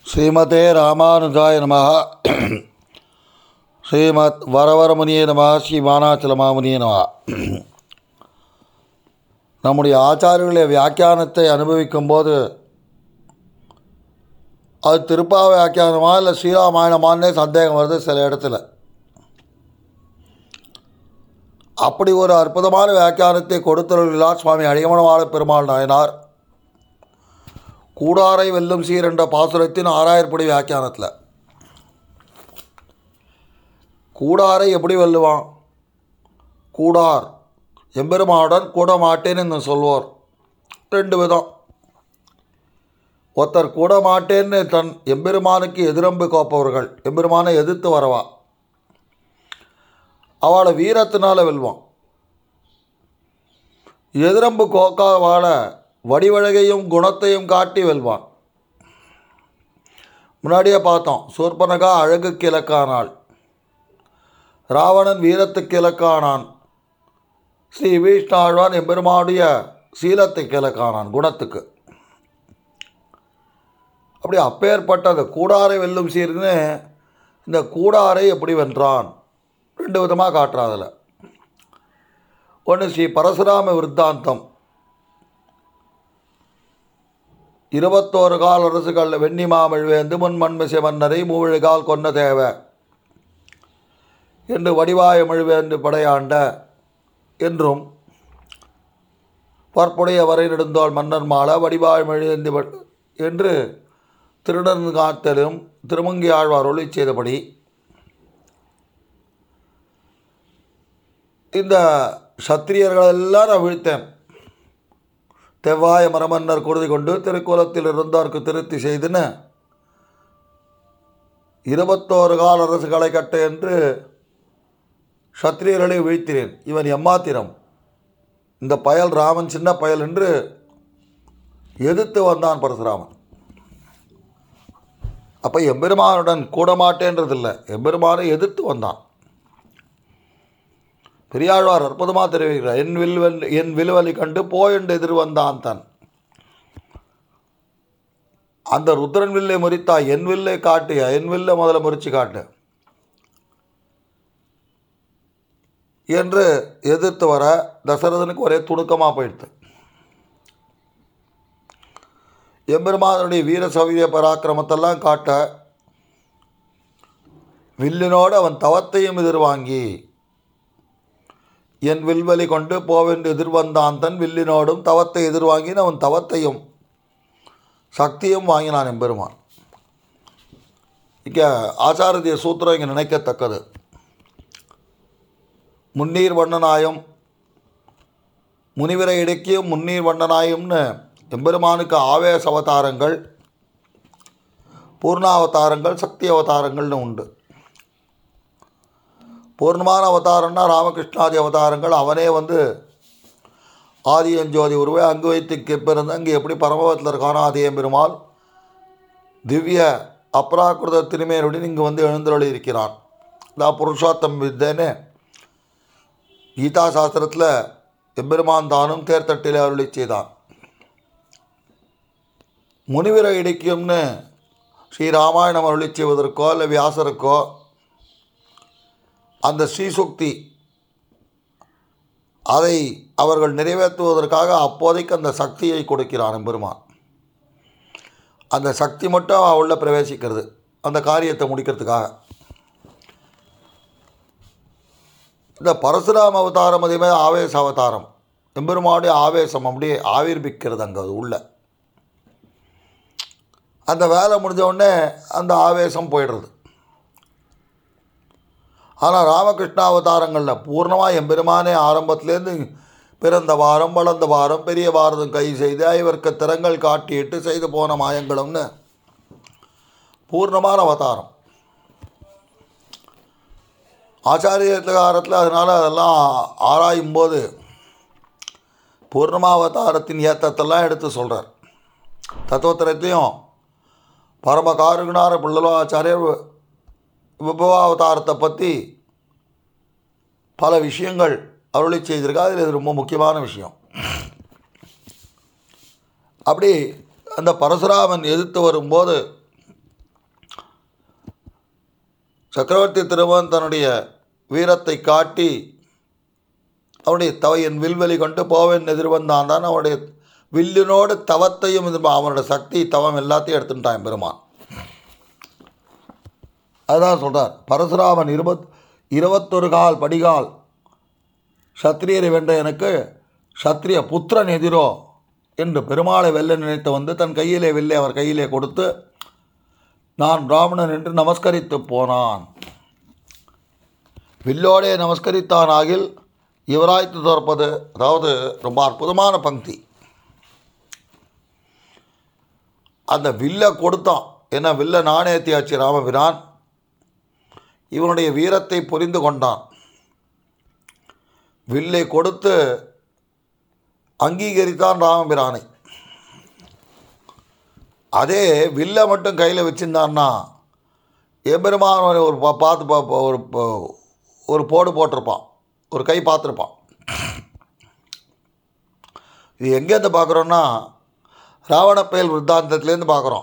ஸ்ரீமதே ராமானுஜாய நம ஸ்ரீமத் வரவரமுனியே நம ஸ்ரீ மானாச்சலமாமுனியே நம நம்முடைய ஆச்சாரியர்களுடைய வியாக்கியானத்தை அனுபவிக்கும் போது அது திருப்பா வியாக்கியானமா இல்லை ஸ்ரீராமாயணமானே சந்தேகம் வருது சில இடத்துல அப்படி ஒரு அற்புதமான வியாக்கியானத்தை கொடுத்துள்ளார் சுவாமி அடியமனவாள பெருமாள் நாயனார் கூடாரை வெல்லும் சீர் என்ற பாசுரத்தின் ஆறாயிரப்படி வியாக்கியானத்தில் கூடாரை எப்படி வெல்லுவான் கூடார் எம்பெருமாடன் கூட மாட்டேன்னு என்று சொல்வோர் ரெண்டு விதம் ஒருத்தர் கூட மாட்டேன்னு தன் எம்பெருமானுக்கு எதிரம்பு கோப்பவர்கள் எம்பெருமானை எதிர்த்து வரவா அவளை வீரத்தினால வெல்வான் எதிரம்பு கோக்காவால வடிவழகையும் குணத்தையும் காட்டி வெல்வான் முன்னாடியே பார்த்தோம் சூர்பனகா அழகுக்கு இலக்கானாள் ராவணன் வீரத்துக்கு இலக்கானான் ஸ்ரீ வீஷ்ணாழ்வான் எம்பெருமானுடைய சீலத்துக்கு இலக்கானான் குணத்துக்கு அப்படி அப்பேற்பட்ட அந்த கூடாரை வெல்லும் சீர்னு இந்த கூடாரை எப்படி வென்றான் ரெண்டு விதமாக காட்டுறான் அதில் ஒன்று ஸ்ரீ பரசுராம விருத்தாந்தம் இருபத்தோரு கால் அரசுகள் வெண்ணி மாமழ்வேந்து முன் மண்மிசை மன்னரை மூவிழுகால் கொன்ன தேவை என்று வடிவாய மழுவேந்து படையாண்ட என்றும் பற்புடைய வரை நெடுந்தோள் மன்னர் மாலை வடிவாய் மழுவேந்து என்று திருடன் காத்தலும் திருமங்கி ஆழ்வார் ஒளி செய்தபடி இந்த சத்திரியர்களெல்லாம் நான் வீழ்த்தேன் தெவ்வாய மரமன்னர் குருதி கொண்டு திருக்குலத்தில் இருந்தோர்க்கு திருத்தி செய்துன்னு இருபத்தோரு கால அரசுகளை கட்ட என்று சத்திரியர்களை வீழ்த்தினேன் இவன் எம்மாத்திரம் இந்த பயல் ராமன் சின்ன பயல் என்று எதிர்த்து வந்தான் பரசுராமன் அப்போ எம்பெருமானுடன் கூட மாட்டேன்றதில்லை எம்பெருமானை எதிர்த்து வந்தான் பெரியாழ்வார் அற்புதமாக தெரிவிக்கிறார் என் வில்வல் என் விலுவலி கண்டு போ என்று எதிர் வந்தான் தன் அந்த ருத்ரன் வில்லை முறித்தா என் வில்லை காட்டியா என் வில்லை முதல்ல முறிச்சு காட்டு என்று எதிர்த்து வர தசரதனுக்கு ஒரே துணுக்கமாக போயிடுது எம்பெருமானுடைய வீர சௌரிய பராக்கிரமத்தெல்லாம் காட்ட வில்லினோடு அவன் தவத்தையும் எதிர்வாங்கி என் வில்வலி கொண்டு போவென்று எதிர்வந்தான் தன் வில்லினோடும் தவத்தை எதிர்வாங்கின அவன் தவத்தையும் சக்தியும் வாங்கினான் எம்பெருமான் இங்கே ஆச்சாரதிய சூத்திரம் இங்கே நினைக்கத்தக்கது முன்னீர் வண்ணனாயும் முனிவரை இடுக்கியும் முன்னீர் வண்ணனாயும்னு எம்பெருமானுக்கு ஆவேச அவதாரங்கள் பூர்ணாவதாரங்கள் சக்தி அவதாரங்கள்னு உண்டு பூர்ணமான அவதாரம்னா ராமகிருஷ்ணாதி அவதாரங்கள் அவனே வந்து ஆதியஞ்சோதி உருவை அங்கு வைத்து பிறந்து அங்கே எப்படி பரமபத்தில் இருக்கானோ ஆதியம் பெருமாள் திவ்ய அப்ராக்கிருத திருமேனுடன் இங்கு வந்து எழுந்தருளி இருக்கிறான் இந்த புருஷோத்தம் வித்தேன்னு கீதா சாஸ்திரத்தில் எம்பெருமான் தானும் தேர்தட்டில் அருளி செய்தான் முனிவரை இடிக்கும்னு ஸ்ரீராமாயணம் அருளி செய்வதற்கோ இல்லை வியாசருக்கோ அந்த ஸ்ரீசுக்தி அதை அவர்கள் நிறைவேற்றுவதற்காக அப்போதைக்கு அந்த சக்தியை கொடுக்கிறான் பெருமான் அந்த சக்தி மட்டும் உள்ள பிரவேசிக்கிறது அந்த காரியத்தை முடிக்கிறதுக்காக இந்த பரசுராம அவதாரம் அதேமாதிரி ஆவேச அவதாரம் எம்பெருமானுடைய ஆவேசம் அப்படியே ஆவிர்பிக்கிறது அங்கே அது உள்ள அந்த வேலை முடிஞ்ச உடனே அந்த ஆவேசம் போயிடுறது ஆனால் ராமகிருஷ்ண அவதாரங்களில் பூர்ணமாக எம்பெருமானே ஆரம்பத்துலேருந்து பிறந்த வாரம் வளர்ந்த வாரம் பெரிய பாரதம் கை செய்து ஐவர்க்கு திறங்கள் காட்டிட்டு செய்து போன மாயங்களும்னு பூர்ணமான அவதாரம் ஆச்சாரியகாரத்தில் அதனால் அதெல்லாம் ஆராயும் போது பூர்ணமாவதாரத்தின் ஏத்தத்தெல்லாம் எடுத்து சொல்கிறார் தத்துவத்திரத்தையும் பரம காருகுணார பிள்ளலாச்சாரியர் விபவாவதாரத்தை பற்றி பல விஷயங்கள் அருளி செய்திருக்கா அதில் இது ரொம்ப முக்கியமான விஷயம் அப்படி அந்த பரசுராமன் எதிர்த்து வரும்போது சக்கரவர்த்தி திருமகன் தன்னுடைய வீரத்தை காட்டி அவனுடைய தவ என் வில்வெளி கொண்டு போவேன் எதிர்வந்தான் தான் அவனுடைய வில்லினோடு தவத்தையும் எதிர்ப்பா அவனோட சக்தி தவம் எல்லாத்தையும் எடுத்துட்டான் பெருமான் அதுதான் சொல்கிறார் பரசுராமன் இருபத் இருபத்தொரு கால் படிகால் சத்திரியரை வென்ற எனக்கு சத்திரிய புத்திரன் எதிரோ என்று பெருமாளை வெல்ல நினைத்து வந்து தன் கையிலே வெல்லை அவர் கையிலே கொடுத்து நான் பிராமணன் என்று நமஸ்கரித்து போனான் வில்லோடே நமஸ்கரித்தான் ஆகில் இவராய்த்து தோற்பது அதாவது ரொம்ப அற்புதமான பங்கி அந்த வில்லை கொடுத்தான் ஏன்னா வில்ல நாணயத்தியாச்சு ராமபிரான் இவனுடைய வீரத்தை புரிந்து கொண்டான் வில்லை கொடுத்து அங்கீகரித்தான் ராமபிரானை அதே வில்லை மட்டும் கையில் வச்சுருந்தான்னா எம்பெருமான் ஒரு பா- பார்த்து பா- ஒரு ப- ஒரு போடு போட்டிருப்பான் ஒரு கை பார்த்துருப்பான் இது எங்கேருந்து பார்க்குறோன்னா ராவணப்பயல் விருத்தாந்தத்துலேருந்து பார்க்குறோம்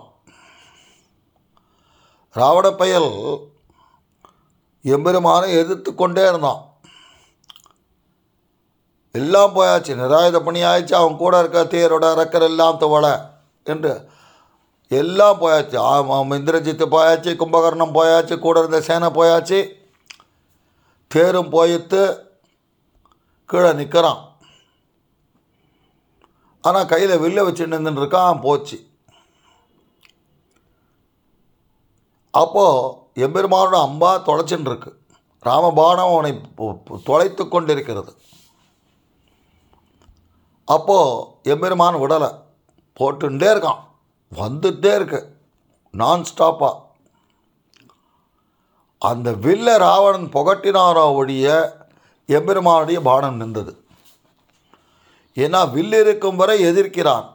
ராவணப்பயல் எம்பெருமானை எதிர்த்து கொண்டே இருந்தான் எல்லாம் போயாச்சு நிராயுத பணி ஆயிடுச்சு அவன் கூட இருக்க தேரோட ரக்கர் எல்லாம் துவள என்று எல்லாம் போயாச்சு ஆமாம் இந்திரஜித்து போயாச்சு கும்பகர்ணம் போயாச்சு கூட இருந்த சேனை போயாச்சு தேரும் போயிட்டு கீழே நிற்கிறான் ஆனால் கையில் வில்ல வச்சு நின்றுருக்கான் போச்சு அப்போது எம்பெருமானோட அம்பா தொலைச்சின்னு இருக்கு ராமபானம் அவனை பொ- பொ- தொலைத்து கொண்டிருக்கிறது அப்போது எம்பெருமான் விடலை போட்டுட்டே இருக்கான் வந்துட்டே இருக்கு நான் ஸ்டாப்பாக அந்த வில்ல ராவணன் புகட்டினாரோ ஒழிய எம்பெருமானுடைய பானம் நின்றது ஏன்னா வில் இருக்கும் வரை எதிர்க்கிறான்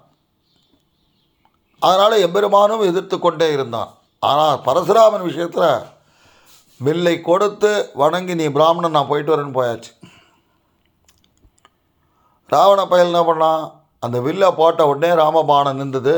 அதனால் எம்பெருமானும் எதிர்த்து கொண்டே இருந்தான் ஆனால் பரசுராமன் விஷயத்தில் வில்லை கொடுத்து வணங்கி நீ பிராமணன் நான் போயிட்டு வரேன்னு போயாச்சு ராவண பயல் என்ன பண்ணான் அந்த வில்லை போட்ட உடனே ராமபானம் நின்றது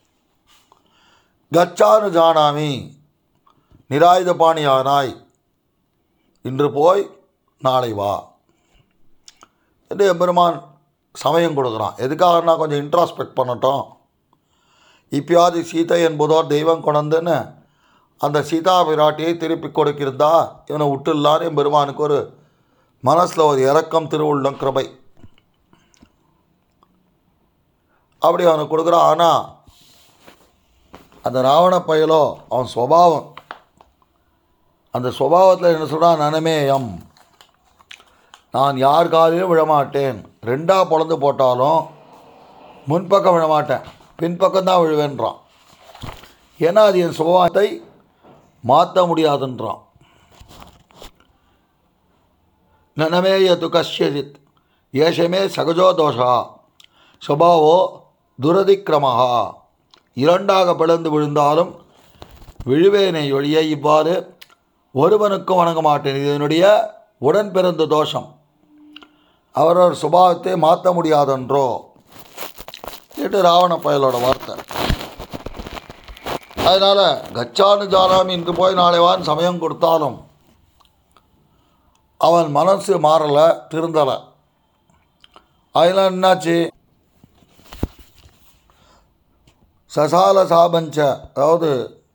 கச்சானு ஜானாமி நிராயுத பாணியானாய் இன்று போய் நாளை வா என்று எம்பெருமான் சமயம் கொடுக்குறான் எதுக்காகனா கொஞ்சம் இன்ட்ராஸ்பெக்ட் பண்ணட்டும் இப்பயாவது சீதை என்பதோர் தெய்வம் கொண்டதுன்னு அந்த சீதா பிராட்டியை திருப்பி கொடுக்கிருந்தா இவனை விட்டுலான்னு என் பெருமானுக்கு ஒரு மனசில் ஒரு இறக்கம் திருவுள்ளம் கிருபை அப்படி அவனுக்கு கொடுக்குறான் ஆனால் அந்த ராவண பயலோ அவன் சுபாவம் அந்த சுபாவத்தில் என்ன சொல்கிறான் நனமேயம் நான் யார் காலிலும் விழமாட்டேன் ரெண்டாக பொழந்து போட்டாலும் முன்பக்கம் விழமாட்டேன் பின்பக்கம் தான் விழுவேன்றான் ஏன்னா அது என் சுபாவத்தை மாற்ற முடியாதுன்றான் நனமேயது கஷ்யஜித் ஏஷமே சகஜோ தோஷா சுபாவோ துரதிக்கிரமஹா இரண்டாக பிளந்து விழுந்தாலும் விழுவேனை ஒழிய இவ்வாறு ஒருவனுக்கும் வணங்க மாட்டேன் இது என்னுடைய உடன் பிறந்த தோஷம் அவரவர் சுபாவத்தை மாற்ற முடியாதென்றோ என்று ராவண பயலோட வார்த்தை அதனால் கச்சானு ஜானாமி இன்று போய் நாளை வான்னு சமயம் கொடுத்தாலும் அவன் மனசு மாறலை திருந்தலை அதெல்லாம் என்னாச்சு சசால சாபஞ்ச அதாவது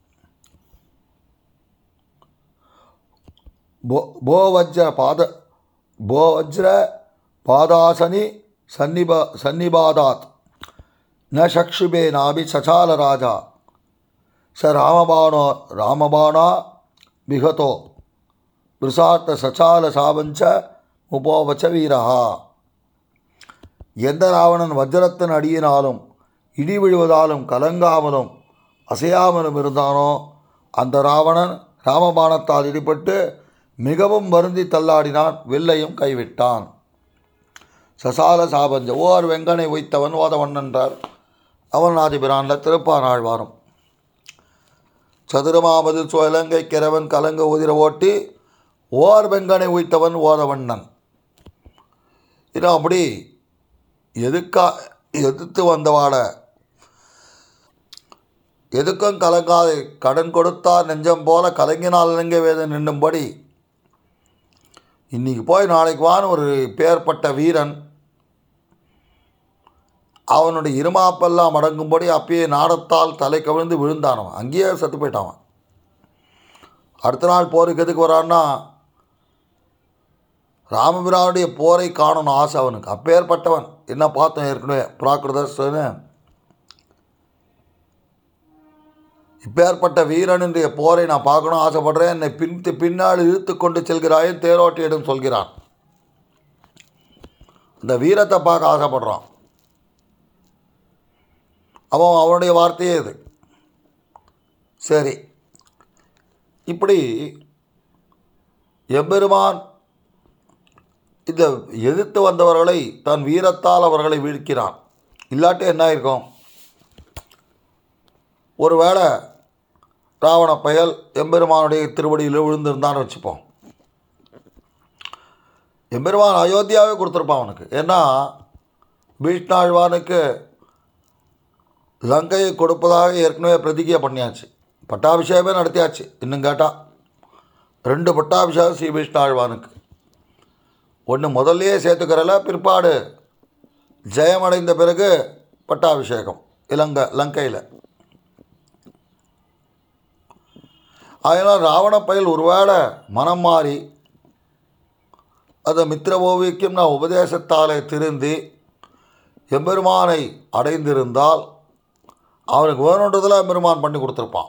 போ போவஜ்ர பாத போவஜ்ர பாதாசனி சன்னிபா சன்னிபாதாத் ந சக்ஷுபே நாபி சசால ராஜா ச ராமபானோ ராமபானா விகதோ விருசார்த்த சசால சாபஞ்ச உபோவச்ச வீரஹா எந்த ராவணன் வஜ்ரத்தின் அடியினாலும் இடி விழுவதாலும் கலங்காமலும் அசையாமலும் இருந்தானோ அந்த ராவணன் ராமபாணத்தால் இடிபட்டு மிகவும் வருந்தி தள்ளாடினான் வில்லையும் கைவிட்டான் சசால சாபஞ்ச ஓர் வெங்கனை வைத்தவன் ஓதவன் என்றார் அவனாதிபிரானில் திருப்பானாழ்வாரும் சதுரமாவது இலங்கை கிரவன் கலங்க உதிர ஓட்டி ஓர் வெங்கனை உய்த்தவன் ஓதவண்ணன் இது அப்படி எதுக்கா எதிர்த்து வந்தவாட எதுக்கும் கலங்காது கடன் கொடுத்தார் நெஞ்சம் போல கலங்கினால் இலங்கை வேதம் நின்னும்படி இன்னைக்கு போய் நாளைக்கு வான்னு ஒரு பேர்பட்ட வீரன் அவனுடைய இருமாப்பெல்லாம் அடங்கும்படி அப்பயே நாடத்தால் தலை கவிழ்ந்து விழுந்தானவன் அங்கேயே செத்து போயிட்டான் அடுத்த நாள் போருக்கு எதுக்கு வரான்னா ராமபிரானுடைய போரை காணணும் ஆசை அவனுக்கு அப்பேற்பட்டவன் என்ன பார்த்தோம் ஏற்கனவே பிராகிருதஸ்னு இப்பேற்பட்ட வீரனுடைய போரை நான் பார்க்கணும் ஆசைப்படுறேன் என்னை பின் பின்னால் இழுத்து கொண்டு செல்கிறாயும் தேரோட்டியிடம் சொல்கிறான் இந்த வீரத்தை பார்க்க ஆசைப்படுறான் அவன் அவனுடைய வார்த்தையே இது சரி இப்படி எம்பெருமான் இந்த எதிர்த்து வந்தவர்களை தன் வீரத்தால் அவர்களை வீழ்க்கிறான் இல்லாட்டி என்ன இருக்கும் ஒருவேளை ராவண பயல் எம்பெருமானுடைய திருவடியில் விழுந்திருந்தான்னு வச்சுப்போம் எம்பெருமான் அயோத்தியாவே கொடுத்துருப்பான் அவனுக்கு ஏன்னா பீஷ்ணாழ்வானுக்கு லங்கையை கொடுப்பதாக ஏற்கனவே பிரதிஜை பண்ணியாச்சு பட்டாபிஷேகமே நடத்தியாச்சு இன்னும் கேட்டால் ரெண்டு பட்டாபிஷேகம் ஸ்ரீ விஷ்ணாழ்வானுக்கு ஒன்று முதல்லையே சேர்த்துக்கிறல பிற்பாடு ஜெயமடைந்த பிறகு பட்டாபிஷேகம் இலங்கை லங்கையில் அதனால் ராவண பயல் ஒருவேளை மனம் மாறி அது மித்திர ஓவியக்கும் நான் உபதேசத்தாலே திருந்தி எம்பெருமானை அடைந்திருந்தால் அவனுக்கு வேணுன்றதெல்லாம் எம்பெருமான் பண்ணி கொடுத்துருப்பான்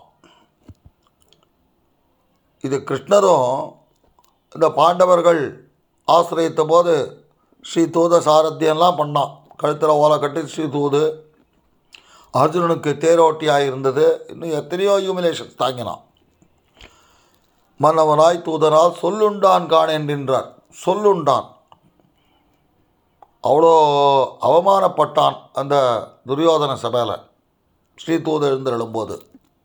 இது கிருஷ்ணரும் இந்த பாண்டவர்கள் ஆசிரியத்த போது ஸ்ரீ தூத சாரத்தியெல்லாம் பண்ணான் கழுத்தில் ஓலை கட்டி ஸ்ரீ தூது அர்ஜுனனுக்கு தேரோட்டியாக இருந்தது இன்னும் எத்தனையோ ஹியூமிலேஷன்ஸ் தாங்கினான் மன்னவனாய் தூதனால் சொல்லுண்டான் காணேன் என்றார் சொல்லுண்டான் அவ்வளோ அவமானப்பட்டான் அந்த துரியோதன சபையில் ஸ்ரீதூத எழுந்தருளும்போது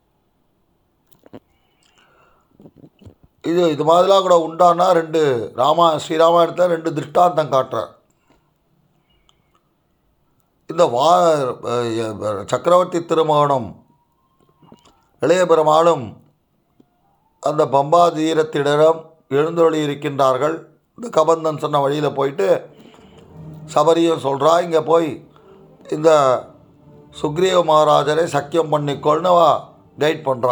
இது இது மாதிரிலாம் கூட உண்டானா ரெண்டு ராமா ஸ்ரீராமாயணத்தில் ரெண்டு திருஷ்டாந்தம் காட்டுறார் இந்த வா அஹ், சக்கரவர்த்தி திருமகனும் இளைய பெருமாளும் அந்த பம்பா தீரத்திடம் எழுந்தொழி இருக்கின்றார்கள் இந்த கபந்தன் சொன்ன வழியில் போயிட்டு சபரியும் சொல்கிறா இங்கே போய் இந்த சுக்ரீவ மகாராஜரை சக்கியம் பண்ணிக்கொள்னு அவ கைட் பண்ணுறா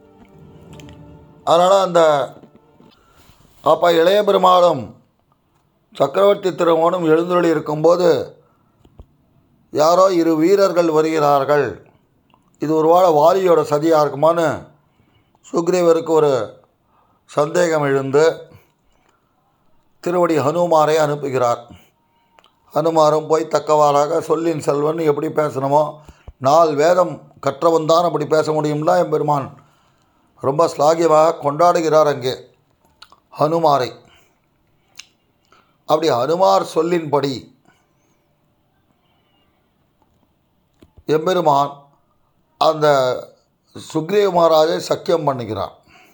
அதனால் அந்த அப்போ இளைய பெருமாளும் சக்கரவர்த்தி திருமகனும் எழுந்தொழி இருக்கும்போது யாரோ இரு வீரர்கள் வருகிறார்கள் இது ஒரு வேளை வாலியோட சதியாக இருக்குமான்னு சுக்ரீவருக்கு ஒரு சந்தேகம் எழுந்து திருவடி ஹனுமாரை அனுப்புகிறார் ஹனுமாரும் போய் தக்கவாறாக சொல்லின் செல்வன் எப்படி பேசணுமோ நாள் வேதம் கற்றவன் தான் அப்படி பேச முடியும்ல எம்பெருமான் ரொம்ப ஸ்லாகியமாக கொண்டாடுகிறார் அங்கே ஹனுமாரை அப்படி ஹனுமார் சொல்லின்படி எம்பெருமான் அந்த சுக்ரீவ மகாராஜை சக்கியம் பண்ணுகிறான்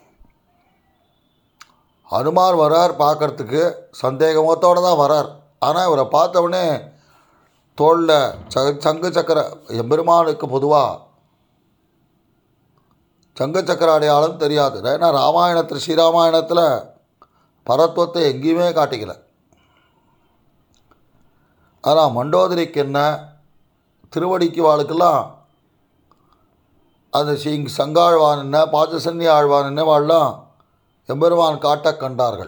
ஹனுமார் வரார் பார்க்கறதுக்கு சந்தேகமத்தோடு தான் வரார் ஆனால் இவரை பார்த்தவொடனே தோளில் ச சங்கு சக்கர எம்பெருமானுக்கு பொதுவாக சங்கு சக்கர அடையாளம் தெரியாது ஏன்னா ராமாயணத்தில் ஸ்ரீராமாயணத்தில் பரத்துவத்தை எங்கேயுமே காட்டிக்கல ஆனால் மண்டோதரிக்கு என்ன திருவடிக்கு வாளுக்கெல்லாம் அந்த சிங் சங்காழ்வான் என்ன பாச்சசன்னி ஆழ்வான் என்ன வாழலாம் எம்பெருமான் காட்டக் கண்டார்கள்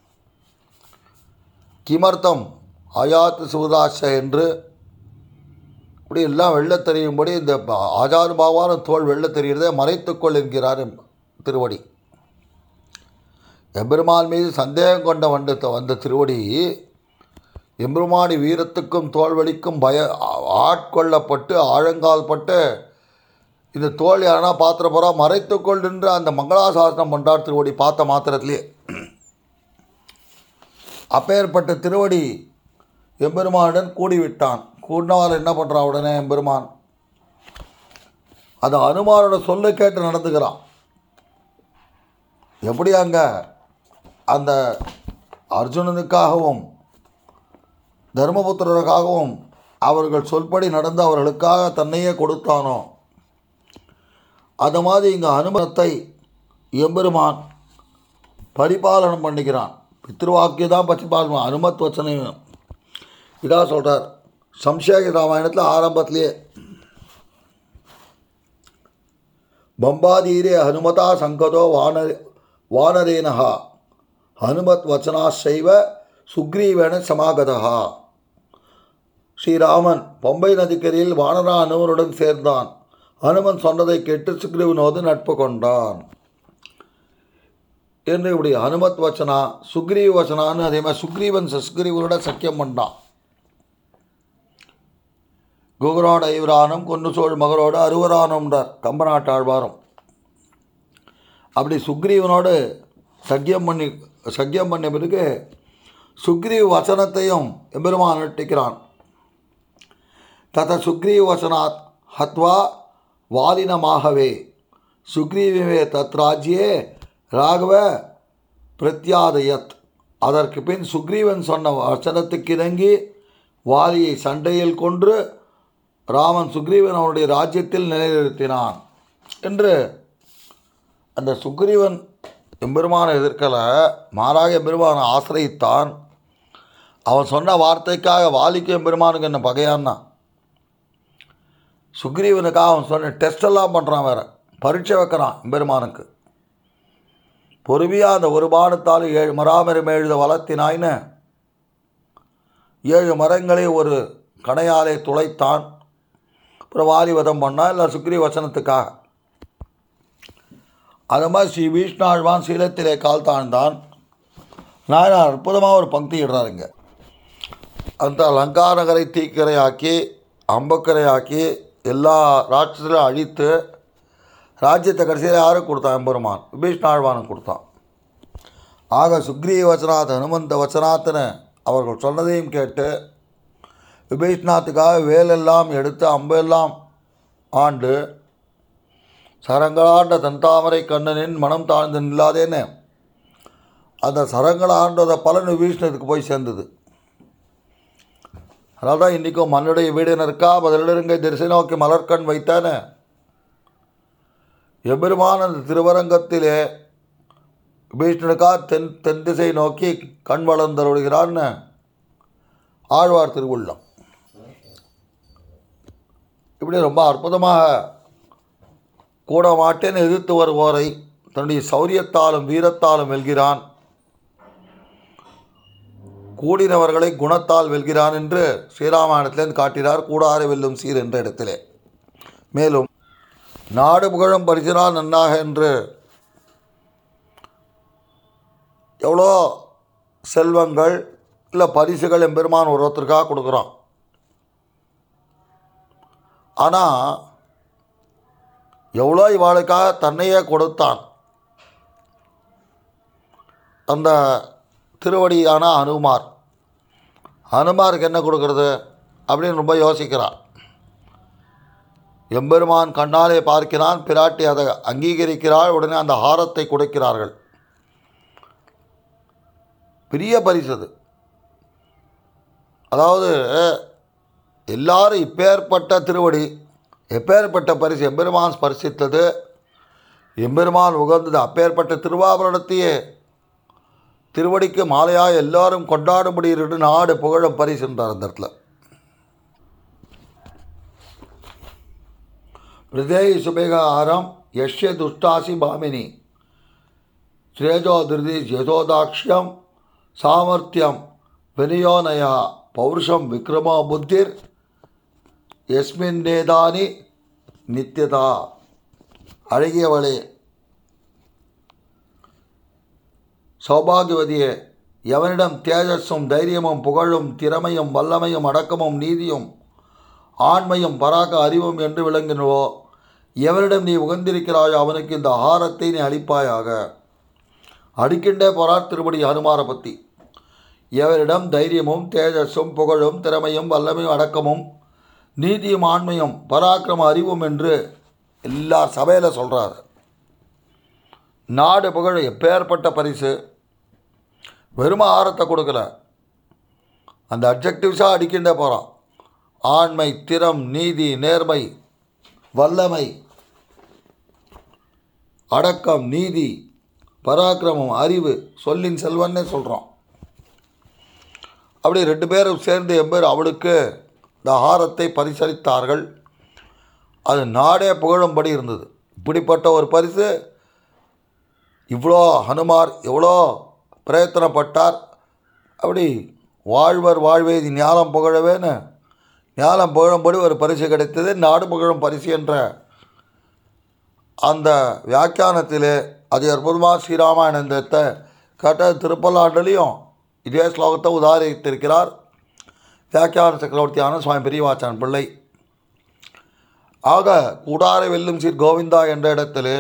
கிமர்த்தம் ஆயாத்து சுவதாச என்று இப்படி எல்லாம் வெள்ள தெரியும்படி இந்த ஆஜாது பாவான தோல் வெள்ள தெரிகிறதே மறைத்துக்கொள் என்கிறார் எம் திருவடி எம்பெருமான் மீது சந்தேகம் கொண்ட வந்த வந்த திருவடி எம்பெருமானி வீரத்துக்கும் தோல்வலிக்கும் பய ஆட்கொள்ளப்பட்டு ஆழங்கால் பட்டு இந்த தோல் யாரனா பாத்திர போகிறா மறைத்துக்கொள் என்று அந்த மங்களாசாசனம் பண்ணுறார் திருவடி பார்த்த மாத்திரத்திலே அப்பேற்பட்ட திருவடி எம்பெருமானுடன் கூடிவிட்டான் கூடினவால் என்ன பண்ணுறான் உடனே எம்பெருமான் அது அனுமாரோட சொல்ல கேட்டு நடந்துக்கிறான் எப்படி அங்கே அந்த அர்ஜுனனுக்காகவும் தர்மபுத்திரருக்காகவும் அவர்கள் சொல்படி நடந்து அவர்களுக்காக தன்னையே கொடுத்தானோ அந்த மாதிரி இங்கே அனுமத்தை எம்பெருமான் பரிபாலனம் பண்ணிக்கிறான் பித்ருவாக்கிய தான் பரிபாலனம் அனுமத் வச்சனையும் இதான் சொல்கிறார் சம்சேக ராமாயணத்தில் ஆரம்பத்திலேயே பம்பாதீரே ஹனுமதா சங்கதோ வான வானரேனஹா ஹனுமத் வச்சனாசைவ சுக்ரீவன சமாகதா ஸ்ரீராமன் பம்பை நதிக்கரையில் வானரா அனுமனுடன் சேர்ந்தான் அனுமன் சொன்னதை கேட்டு சுக்ரீவனோடு நட்பு கொண்டான் என்று இப்படி ஹனுமத் வச்சனா சுக்ரீவ வச்சனான்னு அதே மாதிரி சுக்ரீவன் சுக்ரீவனோட சக்கியம் பண்ணான் குகரோட ஐவரானும் கொன்னு சோழ் மகரோட அறுவரானும்ன்றார் கம்பநாட்டாழ்வாரும் அப்படி சுக்ரீவனோடு சக்கியம் பண்ணி சக்கியம் பண்ண பிறகு சுக்ரீவ வசனத்தையும் எம்பெருமான் நட்டிக்கிறான் தத சுக்ரீவ வசனாத் ஹத்வா வாலினமாகவே சுக்ரீவே தத் ராஜ்யே ராகவ பிரத்யாதயத் அதற்கு பின் சுக்ரீவன் சொன்ன வசனத்துக்கு இணங்கி வாலியை சண்டையில் கொன்று ராமன் சுக்ரீவன் அவனுடைய ராஜ்யத்தில் நிலைநிறுத்தினான் என்று அந்த சுக்ரீவன் எம்பெருமானை எதிர்க்கலை மாறாக எம்பெருமானை ஆசிரியத்தான் அவன் சொன்ன வார்த்தைக்காக வாலிக்கு எம்பெருமானுக்கு என்ன பகையான்னா சுக்ரீவனுக்காக அவன் சொன்ன டெஸ்டெல்லாம் பண்ணுறான் வேற பரீட்சை வைக்கிறான் எம்பெருமானுக்கு பொறுமையாக அந்த ஒரு பானத்தால் ஏழு மராமரம் எழுத வளர்த்தினாயின்னு ஏழு மரங்களை ஒரு கணையாலே துளைத்தான் அப்புறம் வாலிவதம் பண்ணான் இல்லை சுக்ரீவ வசனத்துக்காக அது மாதிரி ஸ்ரீ விஷ்ணாழ்வான் சீலத்திலே கால் தாழ்ந்தான் நான் அற்புதமாக ஒரு பக்தி இடுறாருங்க அந்த லங்கா நகரை தீக்கரையாக்கி அம்பக்கரையாக்கி எல்லா ராட்சசரையும் அழித்து ராஜ்யத்தை கடைசியில் யாருக்கு கொடுத்தான் எம்பெருமான் விபீஷ்ணாழ்வானுக்கு கொடுத்தான் ஆக சுக்ரீவ வச்சனாத் ஹனுமந்த வச்சனாத்னு அவர்கள் சொன்னதையும் கேட்டு விபீஷ்ணாத்துக்காக வேலெல்லாம் எடுத்து அம்பெல்லாம் ஆண்டு சரங்களாண்ட தன்தாமரை கண்ணனின் மனம் தாழ்ந்து நில்லாதேன்னு அந்த சரங்கள் ஆண்டத பலன் விபீஷ்ணத்துக்கு போய் சேர்ந்தது அதனால தான் இன்றைக்கும் மண்ணுடைய வீடினருக்கா பதிலிருங்கை திசை நோக்கி மலர்கண் வைத்தானே எபெருமான் அந்த திருவரங்கத்திலே விபீஷ்ணனுக்கா தென் தென் திசை நோக்கி கண் வளர்ந்தருடுகிறான்னு ஆழ்வார் திருவுள்ளம் இப்படி ரொம்ப அற்புதமாக கூட மாட்டேன் எதிர்த்து வருவோரை தன்னுடைய சௌரியத்தாலும் வீரத்தாலும் வெல்கிறான் கூடினவர்களை குணத்தால் வெல்கிறான் என்று ஸ்ரீராமாயணத்திலேருந்து காட்டினார் கூடார வெல்லும் சீர் என்ற இடத்திலே மேலும் நாடு புகழும் பரிசினால் நன்னாக என்று எவ்வளோ செல்வங்கள் இல்லை பரிசுகள் எம்பெருமான் ஒருத்தருக்காக கொடுக்குறான் ஆனால் எவ்வளோ இவாளுக்காக தன்னையே கொடுத்தான் அந்த திருவடியான அனுமார் அனுமாருக்கு என்ன கொடுக்கறது அப்படின்னு ரொம்ப யோசிக்கிறான் எம்பெருமான் கண்ணாலே பார்க்கிறான் பிராட்டி அதை அங்கீகரிக்கிறாள் உடனே அந்த ஹாரத்தை கொடுக்கிறார்கள் பெரிய பரிசு அது அதாவது எல்லாரும் இப்பேற்பட்ட திருவடி எப்பேற்பட்ட பரிசு எம்பெருமான் ஸ்பர்சித்தது எம்பெருமான் உகந்தது அப்பேற்பட்ட திருவாபரணத்தையே திருவடிக்கு மாலையாக எல்லாரும் கொண்டாடும்படி இருந்து நாடு புகழும் பரிசுன்றார் அந்த இடத்துல ஹிருதய சுபேகாரம் யஷ்ய துஷ்டாசி பாமினி ஸ்ரேஜோ திருதி யசோதாக்ஷ்யம் சாமர்த்தியம் வினியோனயா பௌருஷம் விக்ரமோ புத்திர் எஸ்மின்னேதானி நித்தியதா அழகியவளே சௌபாகியவதியே எவனிடம் தேஜஸும் தைரியமும் புகழும் திறமையும் வல்லமையும் அடக்கமும் நீதியும் ஆண்மையும் பராக்க அறிவும் என்று விளங்கினவோ எவனிடம் நீ உகந்திருக்கிறாயோ அவனுக்கு இந்த ஆகாரத்தை நீ அளிப்பாயாக அடிக்கின்றே போறார் திருப்படி ஹனுமாரை பற்றி எவரிடம் தைரியமும் தேஜஸும் புகழும் திறமையும் வல்லமையும் அடக்கமும் நீதியும் ஆண்மையும் பராக்கிரம அறிவும் என்று எல்லா சபையில் சொல்கிறார் நாடு புகழ் எப்பேற்பட்ட பரிசு வெறும் ஆரத்தை கொடுக்கல அந்த அப்ஜெக்டிவ்ஸாக அடிக்கின்றே போகிறான் ஆண்மை திறம் நீதி நேர்மை வல்லமை அடக்கம் நீதி பராக்கிரமம் அறிவு சொல்லின் செல்வன்னே சொல்கிறோம் அப்படி ரெண்டு பேரும் சேர்ந்து எம்பேர் அவளுக்கு இந்த ஆகாரத்தை பரிசளித்தார்கள் அது நாடே புகழும்படி இருந்தது இப்படிப்பட்ட ஒரு பரிசு இவ்வளோ ஹனுமார் எவ்வளோ பிரயத்தனப்பட்டார் அப்படி வாழ்வர் வாழ்வேதி ஞானம் புகழவேன்னு ஞானம் புகழும்படி ஒரு பரிசு கிடைத்தது நாடு புகழும் பரிசு என்ற அந்த வியாக்கியானத்திலே அது அற்புதமாக ஸ்ரீராமாயணத்தை கேட்ட திருப்பல்லாண்டுலேயும் இதே ஸ்லோகத்தை உதாரித்திருக்கிறார் வியாக்கியான சக்கரவர்த்தியான சுவாமி பெரியவாச்சான் பிள்ளை ஆக கூடாரை வெல்லும் சீர் கோவிந்தா என்ற இடத்திலே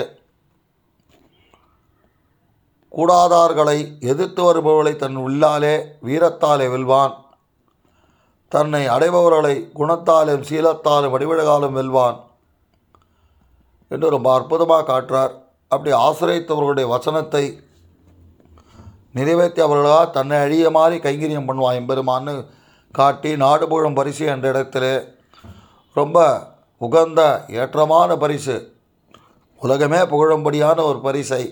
கூடாதார்களை எதிர்த்து வருபவர்களை தன் உள்ளாலே வீரத்தாலே வெல்வான் தன்னை அடைபவர்களை குணத்தாலும் சீலத்தாலும் வடிவழகாலும் வெல்வான் என்று ரொம்ப அற்புதமாக காட்டுறார் அப்படி ஆசிரியத்தவர்களுடைய வசனத்தை நிறைவேற்றி அவர்களாக தன்னை அழிய மாதிரி கைங்கரியம் பண்ணுவான் எம்பெருமான்னு காட்டி நாடு புகழும் பரிசு என்ற இடத்திலே ரொம்ப உகந்த ஏற்றமான பரிசு உலகமே புகழும்படியான ஒரு பரிசை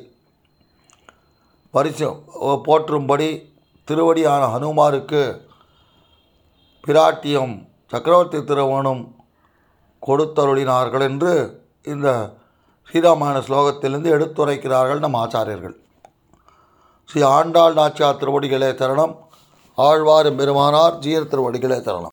பரிசு போற்றும்படி திருவடியான ஹனுமாருக்கு பிராட்டியம் சக்கரவர்த்தி திருவனும் கொடுத்தருளினார்கள் என்று இந்த ஸ்ரீராமாயண ஸ்லோகத்திலிருந்து எடுத்துரைக்கிறார்கள் நம் ஆச்சாரியர்கள் ஸ்ரீ ஆண்டாள் நாச்சியார் திருவடிகளே தரணம் ஆழ்வார் பெருமானார் ஜீர திருவடிகளே தரணம்